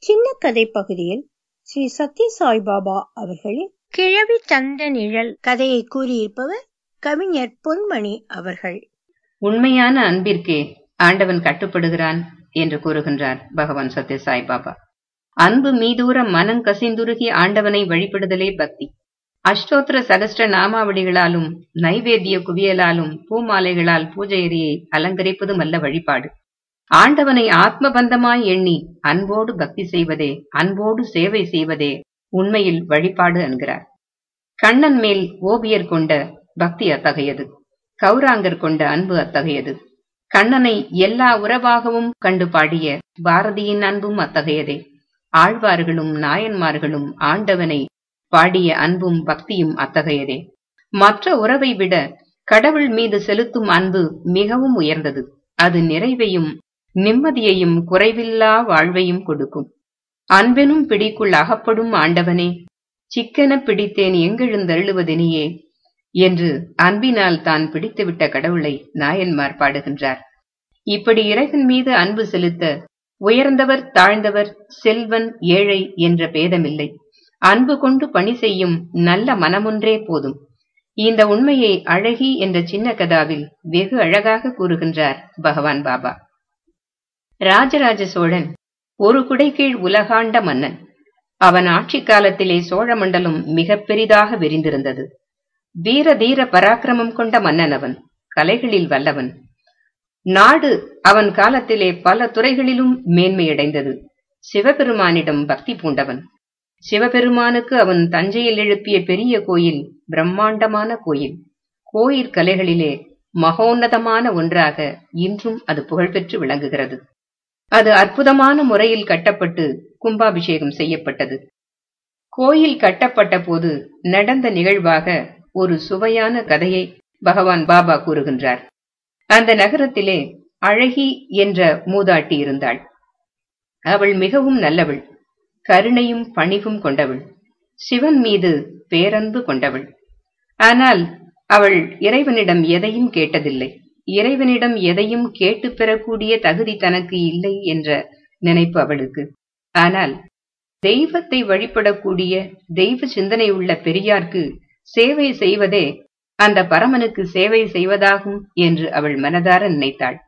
சின்ன கதை பகுதியில் ஸ்ரீ சத்ய சாய்பாபா அவர்களின் கிழவி தந்த நிழல் கதையை கூறியிருப்பவர் கவிஞர் பொன்மணி அவர்கள் உண்மையான அன்பிற்கே ஆண்டவன் கட்டுப்படுகிறான் என்று கூறுகின்றார் பகவான் சத்ய சாய்பாபா அன்பு மீதூர மனம் கசிந்துருகி ஆண்டவனை வழிபடுதலே பக்தி அஷ்டோத்திர சகஸ்ட நாமாவளிகளாலும் நைவேத்திய குவியலாலும் பூமாலைகளால் பூஜையரியை அலங்கரிப்பதும் அல்ல வழிபாடு ஆண்டவனை ஆத்மபந்தமாய் எண்ணி அன்போடு பக்தி செய்வதே அன்போடு சேவை செய்வதே உண்மையில் வழிபாடு என்கிறார் கண்ணன் மேல் ஓவியர் கொண்ட பக்தி அத்தகையது கௌராங்கர் கொண்ட அன்பு அத்தகையது கண்ணனை எல்லா உறவாகவும் கண்டு பாடிய பாரதியின் அன்பும் அத்தகையதே ஆழ்வார்களும் நாயன்மார்களும் ஆண்டவனை பாடிய அன்பும் பக்தியும் அத்தகையதே மற்ற உறவை விட கடவுள் மீது செலுத்தும் அன்பு மிகவும் உயர்ந்தது அது நிறைவையும் நிம்மதியையும் குறைவில்லா வாழ்வையும் கொடுக்கும் அன்பெனும் பிடிக்குள் அகப்படும் ஆண்டவனே சிக்கென பிடித்தேன் எங்கெழுந்தருளுவதெனியே என்று அன்பினால் தான் பிடித்துவிட்ட கடவுளை நாயன்மார் பாடுகின்றார் இப்படி இறைவன் மீது அன்பு செலுத்த உயர்ந்தவர் தாழ்ந்தவர் செல்வன் ஏழை என்ற பேதமில்லை அன்பு கொண்டு பணி செய்யும் நல்ல மனமொன்றே போதும் இந்த உண்மையை அழகி என்ற சின்ன கதாவில் வெகு அழகாக கூறுகின்றார் பகவான் பாபா ராஜராஜ சோழன் ஒரு குடைக்கீழ் உலகாண்ட மன்னன் அவன் ஆட்சி காலத்திலே சோழ மண்டலம் மிக பெரிதாக விரிந்திருந்தது வீர தீர பராக்கிரமம் கொண்ட மன்னன் அவன் கலைகளில் வல்லவன் நாடு அவன் காலத்திலே பல துறைகளிலும் மேன்மையடைந்தது சிவபெருமானிடம் பக்தி பூண்டவன் சிவபெருமானுக்கு அவன் தஞ்சையில் எழுப்பிய பெரிய கோயில் பிரம்மாண்டமான கோயில் கோயில் கலைகளிலே மகோன்னதமான ஒன்றாக இன்றும் அது புகழ்பெற்று விளங்குகிறது அது அற்புதமான முறையில் கட்டப்பட்டு கும்பாபிஷேகம் செய்யப்பட்டது கோயில் கட்டப்பட்ட போது நடந்த நிகழ்வாக ஒரு சுவையான கதையை பகவான் பாபா கூறுகின்றார் அந்த நகரத்திலே அழகி என்ற மூதாட்டி இருந்தாள் அவள் மிகவும் நல்லவள் கருணையும் பணிவும் கொண்டவள் சிவன் மீது பேரன்பு கொண்டவள் ஆனால் அவள் இறைவனிடம் எதையும் கேட்டதில்லை இறைவனிடம் எதையும் கேட்டு பெறக்கூடிய தகுதி தனக்கு இல்லை என்ற நினைப்பு அவளுக்கு ஆனால் தெய்வத்தை வழிபடக்கூடிய தெய்வ சிந்தனை உள்ள பெரியார்க்கு சேவை செய்வதே அந்த பரமனுக்கு சேவை செய்வதாகும் என்று அவள் மனதார நினைத்தாள்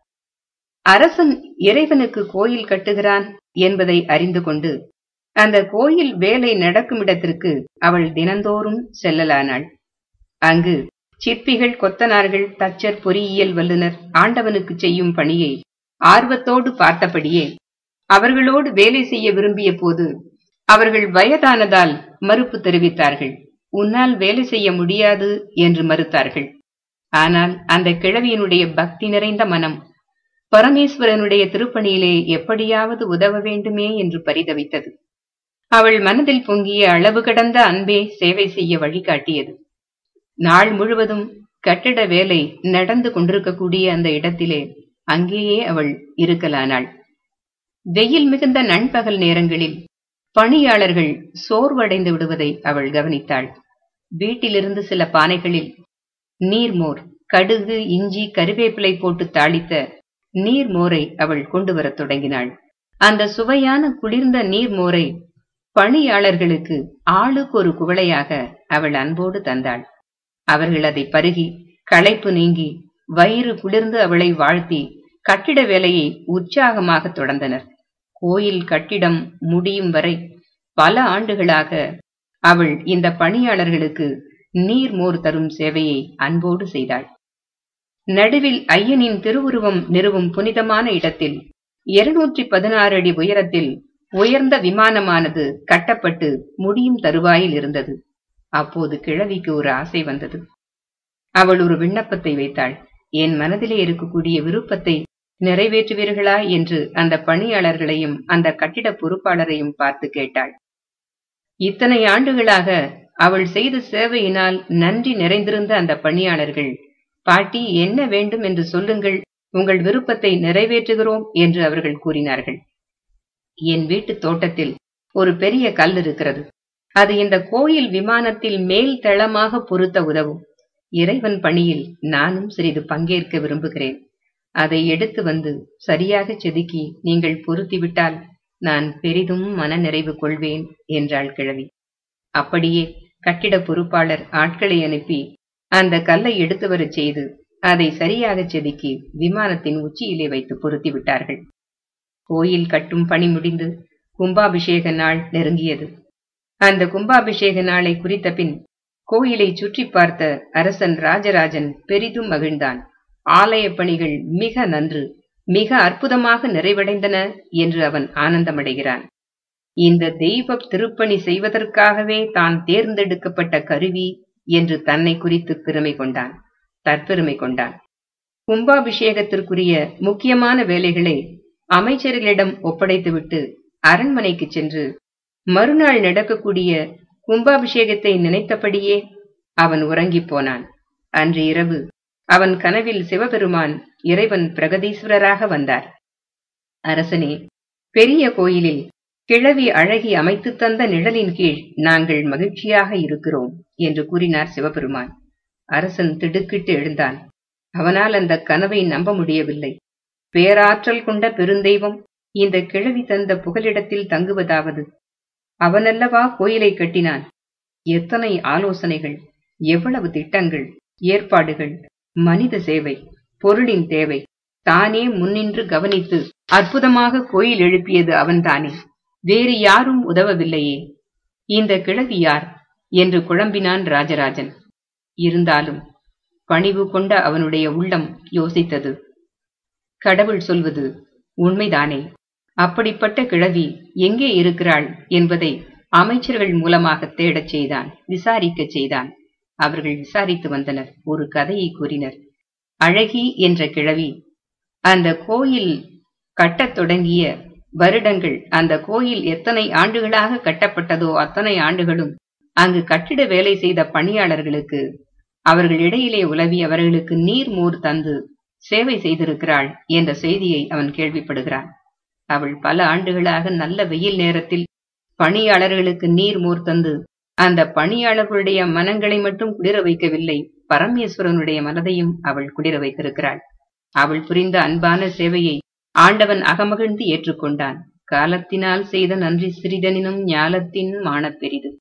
அரசன் இறைவனுக்கு கோயில் கட்டுகிறான் என்பதை அறிந்து கொண்டு அந்த கோயில் வேலை நடக்கும் இடத்திற்கு அவள் தினந்தோறும் செல்லலானாள் அங்கு சிற்பிகள் கொத்தனார்கள் தச்சர் பொறியியல் வல்லுநர் ஆண்டவனுக்கு செய்யும் பணியை ஆர்வத்தோடு பார்த்தபடியே அவர்களோடு வேலை செய்ய விரும்பிய போது அவர்கள் வயதானதால் மறுப்பு தெரிவித்தார்கள் உன்னால் வேலை செய்ய முடியாது என்று மறுத்தார்கள் ஆனால் அந்த கிழவியினுடைய பக்தி நிறைந்த மனம் பரமேஸ்வரனுடைய திருப்பணியிலே எப்படியாவது உதவ வேண்டுமே என்று பரிதவித்தது அவள் மனதில் பொங்கிய அளவு கடந்த அன்பே சேவை செய்ய வழிகாட்டியது நாள் முழுவதும் கட்டிட வேலை நடந்து கொண்டிருக்கக்கூடிய அந்த இடத்திலே அங்கேயே அவள் இருக்கலானாள் வெயில் மிகுந்த நண்பகல் நேரங்களில் பணியாளர்கள் சோர்வடைந்து விடுவதை அவள் கவனித்தாள் வீட்டிலிருந்து சில பானைகளில் நீர்மோர் கடுகு இஞ்சி கருவேப்பிலை போட்டு தாளித்த நீர்மோரை அவள் கொண்டு வரத் தொடங்கினாள் அந்த சுவையான குளிர்ந்த நீர்மோரை பணியாளர்களுக்கு ஆளுக்கு ஒரு குவளையாக அவள் அன்போடு தந்தாள் அவர்கள் அதை பருகி களைப்பு நீங்கி வயிறு குளிர்ந்து அவளை வாழ்த்தி கட்டிட வேலையை உற்சாகமாக தொடர்ந்தனர் கோயில் கட்டிடம் முடியும் வரை பல ஆண்டுகளாக அவள் இந்த பணியாளர்களுக்கு நீர் மோர் தரும் சேவையை அன்போடு செய்தாள் நடுவில் ஐயனின் திருவுருவம் நிறுவும் புனிதமான இடத்தில் இருநூற்றி பதினாறு அடி உயரத்தில் உயர்ந்த விமானமானது கட்டப்பட்டு முடியும் தருவாயில் இருந்தது அப்போது கிழவிக்கு ஒரு ஆசை வந்தது அவள் ஒரு விண்ணப்பத்தை வைத்தாள் என் மனதிலே இருக்கக்கூடிய விருப்பத்தை நிறைவேற்றுவீர்களா என்று அந்த பணியாளர்களையும் அந்த கட்டிட பொறுப்பாளரையும் பார்த்து கேட்டாள் இத்தனை ஆண்டுகளாக அவள் செய்த சேவையினால் நன்றி நிறைந்திருந்த அந்த பணியாளர்கள் பாட்டி என்ன வேண்டும் என்று சொல்லுங்கள் உங்கள் விருப்பத்தை நிறைவேற்றுகிறோம் என்று அவர்கள் கூறினார்கள் என் வீட்டு தோட்டத்தில் ஒரு பெரிய கல் இருக்கிறது அது இந்த கோயில் விமானத்தில் மேல் தளமாக பொருத்த உதவும் இறைவன் பணியில் நானும் சிறிது பங்கேற்க விரும்புகிறேன் அதை எடுத்து வந்து சரியாக செதுக்கி நீங்கள் பொருத்திவிட்டால் நான் பெரிதும் மனநிறைவு கொள்வேன் என்றாள் கிழவி அப்படியே கட்டிட பொறுப்பாளர் ஆட்களை அனுப்பி அந்த கல்லை எடுத்து வரச் செய்து அதை சரியாகச் செதுக்கி விமானத்தின் உச்சியிலே வைத்து பொருத்தி விட்டார்கள் கோயில் கட்டும் பணி முடிந்து கும்பாபிஷேக நாள் நெருங்கியது அந்த கும்பாபிஷேக நாளை குறித்த பின் கோயிலை சுற்றி பார்த்த அரசன் ராஜராஜன் பெரிதும் மகிழ்ந்தான் ஆலய பணிகள் மிக நன்று மிக அற்புதமாக நிறைவடைந்தன என்று அவன் ஆனந்தமடைகிறான் இந்த தெய்வ திருப்பணி செய்வதற்காகவே தான் தேர்ந்தெடுக்கப்பட்ட கருவி என்று தன்னை குறித்து பெருமை கொண்டான் தற்பெருமை கொண்டான் கும்பாபிஷேகத்திற்குரிய முக்கியமான வேலைகளை அமைச்சர்களிடம் ஒப்படைத்துவிட்டு அரண்மனைக்கு சென்று மறுநாள் நடக்கக்கூடிய கும்பாபிஷேகத்தை நினைத்தபடியே அவன் உறங்கிப் போனான் அன்று இரவு அவன் கனவில் சிவபெருமான் இறைவன் பிரகதீஸ்வரராக வந்தார் அரசனே பெரிய கோயிலில் கிழவி அழகி அமைத்து தந்த நிழலின் கீழ் நாங்கள் மகிழ்ச்சியாக இருக்கிறோம் என்று கூறினார் சிவபெருமான் அரசன் திடுக்கிட்டு எழுந்தான் அவனால் அந்த கனவை நம்ப முடியவில்லை பேராற்றல் கொண்ட பெருந்தெய்வம் இந்த கிழவி தந்த புகலிடத்தில் தங்குவதாவது அவனல்லவா கோயிலை கட்டினான் எத்தனை ஆலோசனைகள் எவ்வளவு திட்டங்கள் ஏற்பாடுகள் மனித சேவை பொருளின் தேவை தானே முன்னின்று கவனித்து அற்புதமாக கோயில் எழுப்பியது அவன்தானே வேறு யாரும் உதவவில்லையே இந்த கிழவி யார் என்று குழம்பினான் ராஜராஜன் இருந்தாலும் பணிவு கொண்ட அவனுடைய உள்ளம் யோசித்தது கடவுள் சொல்வது உண்மைதானே அப்படிப்பட்ட கிழவி எங்கே இருக்கிறாள் என்பதை அமைச்சர்கள் மூலமாக தேடச் செய்தான் விசாரிக்கச் செய்தான் அவர்கள் விசாரித்து வந்தனர் ஒரு கதையை கூறினர் அழகி என்ற கிழவி அந்த கோயில் கட்டத் தொடங்கிய வருடங்கள் அந்த கோயில் எத்தனை ஆண்டுகளாக கட்டப்பட்டதோ அத்தனை ஆண்டுகளும் அங்கு கட்டிட வேலை செய்த பணியாளர்களுக்கு அவர்கள் இடையிலே உலவி அவர்களுக்கு நீர் மோர் தந்து சேவை செய்திருக்கிறாள் என்ற செய்தியை அவன் கேள்விப்படுகிறான் அவள் பல ஆண்டுகளாக நல்ல வெயில் நேரத்தில் பணியாளர்களுக்கு நீர் மோர் தந்து அந்த பணியாளர்களுடைய மனங்களை மட்டும் குளிர வைக்கவில்லை பரமேஸ்வரனுடைய மனதையும் அவள் குளிர வைத்திருக்கிறாள் அவள் புரிந்த அன்பான சேவையை ஆண்டவன் அகமகிழ்ந்து ஏற்றுக்கொண்டான் காலத்தினால் செய்த நன்றி சிறிதனினும் ஞாலத்தின் மானப்பெரிது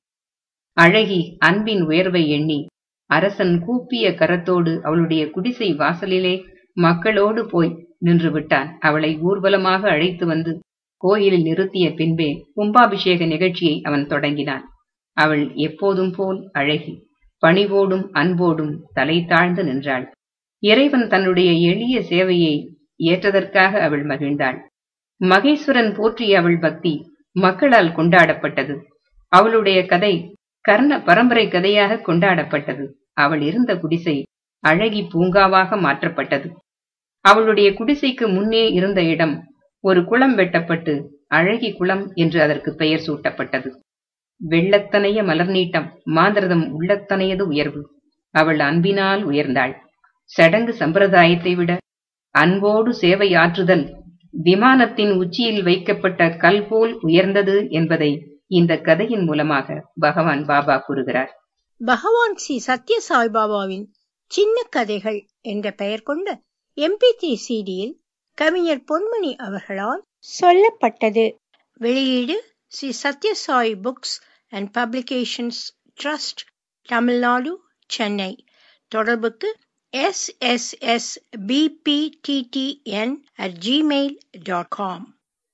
அழகி அன்பின் உயர்வை எண்ணி அரசன் கூப்பிய கரத்தோடு அவளுடைய குடிசை வாசலிலே மக்களோடு போய் நின்று விட்டான் அவளை ஊர்வலமாக அழைத்து வந்து கோயிலில் நிறுத்திய பின்பே கும்பாபிஷேக நிகழ்ச்சியை அவன் தொடங்கினான் அவள் எப்போதும் போல் அழகி பணிவோடும் அன்போடும் தலை தாழ்ந்து நின்றாள் இறைவன் தன்னுடைய எளிய சேவையை ஏற்றதற்காக அவள் மகிழ்ந்தாள் மகேஸ்வரன் போற்றிய அவள் பக்தி மக்களால் கொண்டாடப்பட்டது அவளுடைய கதை கர்ண பரம்பரை கதையாக கொண்டாடப்பட்டது அவள் இருந்த குடிசை அழகி பூங்காவாக மாற்றப்பட்டது அவளுடைய குடிசைக்கு முன்னே இருந்த இடம் ஒரு குளம் வெட்டப்பட்டு அழகி குளம் என்று அதற்கு பெயர் சூட்டப்பட்டது வெள்ளத்தனைய மலர் நீட்டம் மாந்திரதம் உள்ளத்தனையது உயர்வு அவள் அன்பினால் உயர்ந்தாள் சடங்கு சம்பிரதாயத்தை விட அன்போடு சேவை ஆற்றுதல் விமானத்தின் உச்சியில் வைக்கப்பட்ட கல் போல் உயர்ந்தது என்பதை இந்த கதையின் மூலமாக பகவான் பாபா கூறுகிறார் பகவான் ஸ்ரீ சத்ய சாய்பாபாவின் சின்ன கதைகள் என்ற பெயர் கொண்ட எம்பி சிடியில் கவிஞர் பொன்மணி அவர்களால் சொல்லப்பட்டது வெளியீடு Sri Sathya Sai books and publications trust Tamil Nadu Chennai தொடர்புக்கு S S S PPDDN at gmail dot com